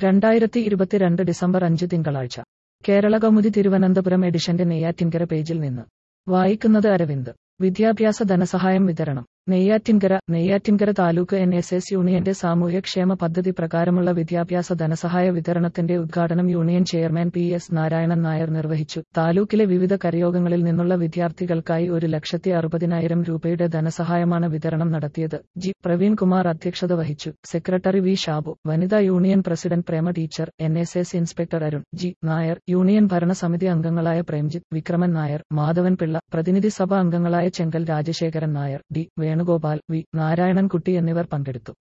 രണ്ടായിരത്തി ഇരുപത്തിരണ്ട് ഡിസംബർ അഞ്ച് തിങ്കളാഴ്ച കേരള കൗമുദി തിരുവനന്തപുരം എഡിഷന്റെ നെയ്യാറ്റിൻകര പേജിൽ നിന്ന് വായിക്കുന്നത് അരവിന്ദ് വിദ്യാഭ്യാസ ധനസഹായം വിതരണം Neyyattinkara Neyyattinkara taluk N S S യൂണിയന്റെ സാമൂഹ്യക്ഷേമ പദ്ധതി പ്രകാരമുള്ള വിദ്യാഭ്യാസ ധനസഹായ വിതരണത്തിന്റെ ഉദ്ഘാടനം union chairman P S Narayanan Nair നിർവഹിച്ചു താലൂക്കിലെ വിവിധ കരയോഗങ്ങളിൽ നിന്നുള്ള വിദ്യാർത്ഥികൾക്കായി ഒരു ലക്ഷത്തി അറുപതിനായിരം രൂപയുടെ ധനസഹായമാണ് വിതരണം നടത്തിയത് ജി പ്രവീൺ കുമാർ അധ്യക്ഷത വഹിച്ചു സെക്രട്ടറി വി ഷാബു വനിതാ union president Prema teacher N S S inspector Arun G Nair union ഭരണസമിതി അംഗങ്ങളായ പ്രേംജിത്ത് വിക്രമൻ നായർ മാധവൻ പിള്ള പ്രതിനിധി സഭാ അംഗങ്ങളായ ചെങ്കൽ രാജശേഖരൻ നായർ ഡി വേണുഗോപാൽ വി നാരായണൻകുട്ടി എന്നിവർ പങ്കെടുത്തു